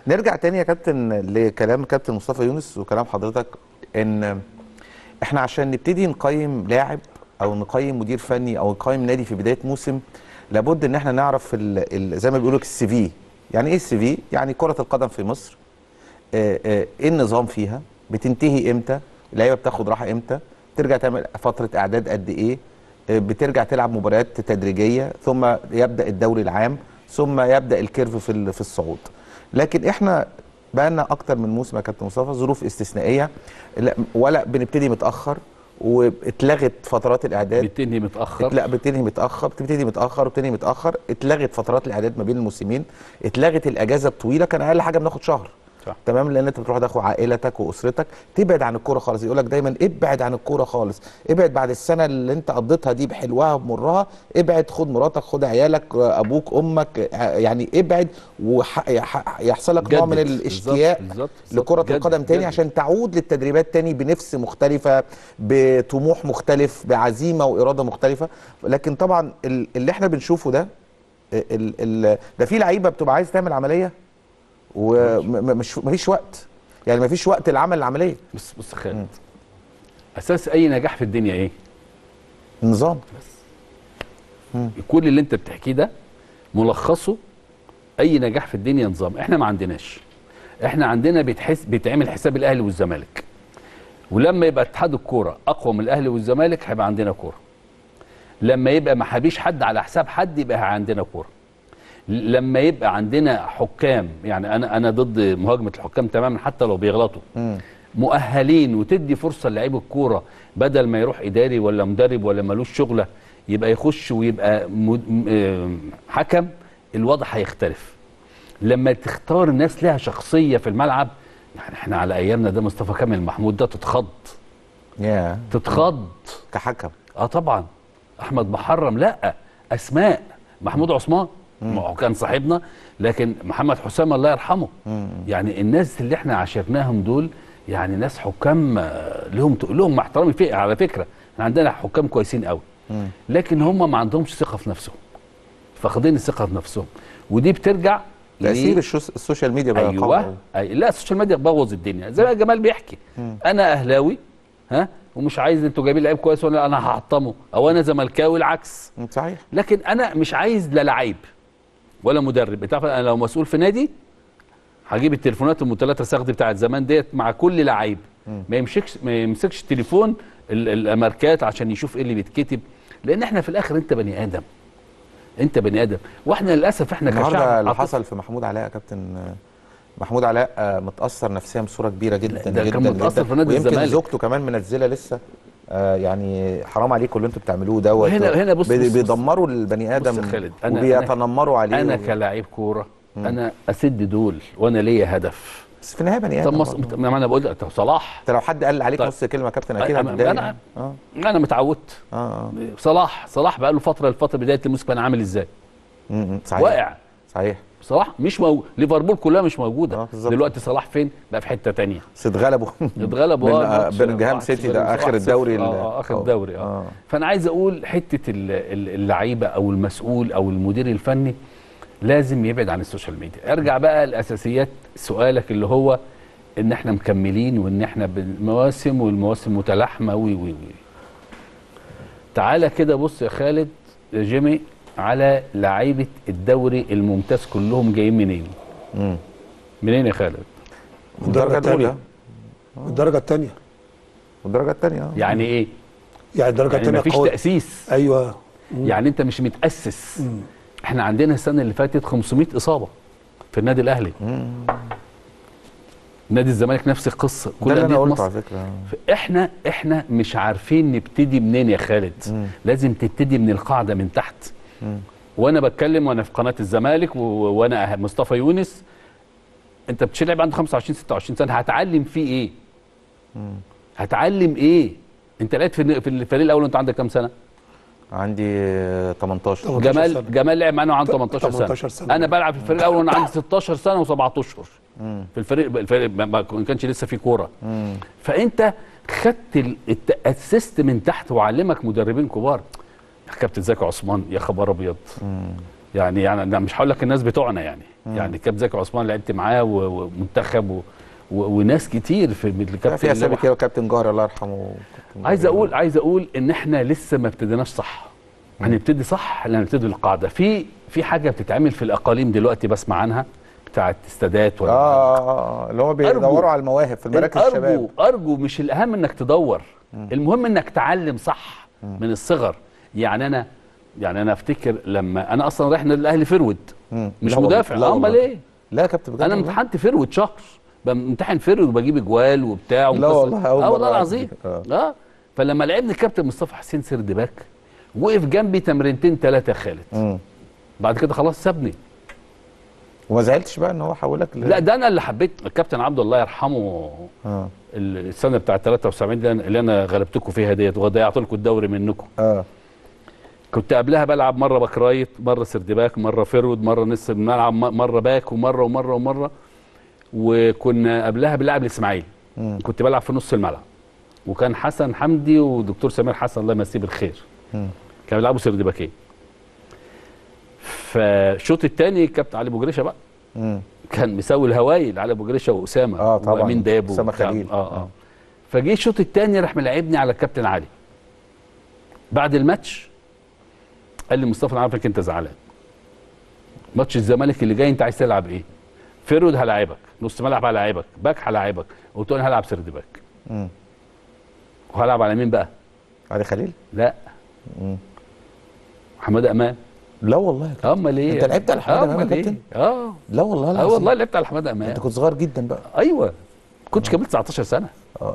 نرجع تاني يا كابتن لكلام كابتن مصطفى يونس وكلام حضرتك ان احنا عشان نبتدي نقيم لاعب او نقيم مدير فني او نقيم نادي في بدايه موسم لابد ان احنا نعرف ال ال زي ما بيقولوا السي في يعني ايه السي في يعني كره القدم في مصر آه، آه، ايه النظام فيها بتنتهي امتى اللعيبه بتاخد راحه امتى ترجع تعمل فتره اعداد قد ايه آه، بترجع تلعب مباريات تدريجيه ثم يبدا الدوري العام ثم يبدا الكيرف في ال- في الصعود لكن احنا بقالنا اكتر من موسم يا كابتن مصطفى ظروف استثنائيه لا ولا بنبتدي متاخر واتلغت فترات الاعداد بتنهي متاخر لا بتنهي متاخر بتبتدي متاخر وبتنهي متاخر اتلغت فترات الاعداد ما بين الموسمين اتلغت الاجازه الطويله كان اقل حاجه بناخد شهر صح. تمام لان انت بتروح تاخد عائلتك واسرتك تبعد عن الكوره خالص يقول لك دايما ابعد عن الكوره خالص ابعد بعد السنه اللي انت قضيتها دي بحلوها بمرها ابعد خد مراتك خد عيالك ابوك امك يعني ابعد ويحصل لك نوع من جدد. الاشتياق بالظبط، بالظبط، بالظبط. لكره جدد، القدم تاني جدد. عشان تعود للتدريبات تاني بنفس مختلفه بطموح مختلف بعزيمه واراده مختلفه لكن طبعا ال- اللي احنا بنشوفه ده ال ال ده في لعيبه بتبقى عايز تعمل عمليه ومش مفيش وقت يعني مفيش وقت لعمل العمليه بص بص يا خالد اساس اي نجاح في الدنيا ايه النظام كل اللي انت بتحكيه ده ملخصه اي نجاح في الدنيا نظام احنا ما عندناش احنا عندنا بيتحس بيتعمل حساب الاهلي والزمالك ولما يبقى اتحاد الكوره اقوى من الاهلي والزمالك هيبقى عندنا كوره لما يبقى ما حبيش حد على حساب حد يبقى عندنا كوره لما يبقى عندنا حكام يعني انا انا ضد مهاجمه الحكام تماما حتى لو بيغلطوا مؤهلين وتدي فرصه للعيب الكوره بدل ما يروح اداري ولا مدرب ولا ملوش شغله يبقى يخش ويبقى مد... م- آه، حكم الوضع هيختلف لما تختار ناس لها شخصيه في الملعب يعني احنا على ايامنا ده مصطفى كامل محمود ده تتخض يا تتخض كحكم اه طبعا احمد محرم لا اسماء محمود عثمان ما هو كان صاحبنا لكن محمد حسام الله يرحمه يعني الناس اللي احنا عاشرناهم دول يعني ناس حكام آه، لهم لهم مع احترامي في على فكره احنا عندنا حكام كويسين قوي لكن هم ما عندهمش ثقه في نفسهم فاقدين الثقه في نفسهم ودي بترجع تاثير ل- الشوس- السوشيال ميديا بقى قوي ايوه أوي. أي لا السوشيال ميديا بوظ الدنيا زي ما جمال بيحكي انا اهلاوي ها ومش عايز انتوا جايبين لعيب كويس ولا انا هحطمه او انا زملكاوي العكس مم، صحيح لكن انا مش عايز لا لعيب ولا مدرب انت عارف انا لو مسؤول في نادي هجيب التليفونات المثلثه ساخدي بتاعت زمان ديت مع كل لعيب ما يمسكش ما يمسكش تليفون ال- الاماركات عشان يشوف ايه اللي بيتكتب لان احنا في الاخر انت بني ادم انت بني ادم واحنا للاسف احنا النهارده كشعب اللي عاطفي. حصل في محمود علاء يا كابتن آه، محمود علاء آه، متاثر نفسيا بصوره كبيره جدا ده جدا كان متأثر جدا. في نادي ويمكن الزمالك. زوجته كمان منزله لسه آه، يعني حرام عليكم اللي انتوا بتعملوه دوت وهنا- هنا بص- بي- بص- بص. بيدمروا البني بص ادم يا خالد، أنا- وبيتنمروا عليه انا و- كلاعب كوره انا اسد دول وانا ليا هدف بس في النهايه بني طب ادم مص... برضه. ما انا بقول لك طب صلاح انت لو حد قال عليك طيب. نص كلمه يا كابتن اكيد أنا- هتتضايق أنا- اه انا متعودت اه اه صلاح صلاح بقى له فتره لفتره بدايه الموسم كان عامل ازاي م- م، صحيح واقع صحيح صلاح مش موجود ليفربول كلها مش موجوده آه، بالظبط. دلوقتي صلاح فين بقى في حته تانية بس اتغلبوا اتغلبوا من آه، آه، ماتش بيرنجهام واحد سيتي صفر، ده اخر واحد الدوري صفر. ال- اه آه، اخر أو- الدوري اه آه. فانا عايز اقول حته ال- ال- اللعيبه او المسؤول او المدير الفني لازم يبعد عن السوشيال ميديا ارجع بقى لاساسيات سؤالك اللي هو ان احنا مكملين وان احنا بالمواسم والمواسم متلاحمه وي وي وي تعالى كده بص يا خالد يا جيمي على لعيبه الدوري الممتاز كلهم جايين منين مم. منين يا خالد الدرجه الاولى الدرجه الثانيه والدرجه الثانيه اه يعني ايه يعني الدرجه يعني الثانيه مفيش قوي تاسيس ايوه يعني انت مش متاسس احنا عندنا السنه اللي فاتت 500 اصابه في النادي الاهلي نادي الزمالك نفس القصه ده اللي انا أندية قلته مصر. على فكره احنا احنا مش عارفين نبتدي منين يا خالد مم. لازم تبتدي من القاعده من تحت وانا بتكلم وانا في قناه الزمالك و- وانا أه- مصطفى يونس انت بتشيل لعيب عنده 25 26 سنه هتعلم فيه ايه هتعلم ايه انت لقيت في في الفريق الاول وانت عندك كام سنه عندي آه، 18 18 جمال سنة. جمال لعب معانا وعنده 18 سنه 18 سنة. انا بلعب في الفريق الاول وانا عندي 16 سنه و7 اشهر في الفريق الفريق ما- ما ما كانش لسه في كوره فانت خدت ال- الت- اسست من تحت وعلمك مدربين كبار يا كابتن زكي عثمان يا خبر ابيض يعني يعني أنا مش هقول لك الناس بتوعنا يعني يعني كابتن زكي عثمان لعبت معاه و- ومنتخب و... و... وناس كتير في لا، الكابتن في اسامي اللي هو- كده وكابتن جوهر الله يرحمه وكابتن عايز جوهر. اقول عايز اقول ان احنا لسه ما ابتديناش صح هنبتدي صح لما نبتدي القاعده في في حاجه بتتعمل في الاقاليم دلوقتي بسمع عنها بتاعت استادات اه ولا اه اه اللي هو بيدوروا على المواهب في المراكز ارجو الشباب ارجو مش الاهم انك تدور المهم انك تعلم صح من الصغر يعني انا يعني انا افتكر لما انا اصلا رايح نادي الاهلي فرود مم. مش لا والله، مدافع لا آه، امال والله. ايه لا يا كابتن بجد انا والله. امتحنت فرود شهر بمتحن فرود وبجيب اجوال وبتاع لا ومكسر- والله، أول اه مرة والله أعرف العظيم دي. آه. اه فلما لعبني الكابتن مصطفى حسين سردباك وقف جنبي تمرينتين ثلاثه يا خالد مم. بعد كده خلاص سابني وما زعلتش بقى ان هو حولك ل... لا ده انا اللي حبيت الكابتن عبد الله يرحمه اه السنه بتاعه 73 دي اللي انا غلبتكم فيها ديت وضيعت لكم الدوري منكم اه كنت قبلها بلعب مره باك رايت مره سردباك مره فرود مره نص الملعب م- مره باك ومره ومره ومره وكنا قبلها بنلعب الاسماعيلي مم. كنت بلعب في نص الملعب وكان حسن حمدي ودكتور سمير حسن الله يمسيه بالخير مم. كانوا بيلعبوا سردباكين فالشوط الثاني كابتن علي ابو جريشه بقى مم. كان مساوي الهوايل علي ابو جريشه واسامه آه، طبعاً. وامين دابو أسامة وبتاع. خليل. اه اه فجه الشوط الثاني راح ملاعبني على الكابتن علي بعد الماتش قال لي مصطفى انا عارفك انت زعلان ماتش الزمالك اللي جاي انت عايز تلعب ايه فيرود هلاعبك نص ملعب هلاعبك باك هلاعبك قلت له انا هلعب سرد باك مم. وهلعب على مين بقى علي خليل لا مم. محمد امان لا والله يا كابتن. امال ايه أنت لعبت على حمادة أمام يا أمال إيه؟ كابتن؟ اه لا والله اه العظيم والله لعبت على حماد امان انت كنت صغير جدا بقى ايوه كنتش كملت 19 سنه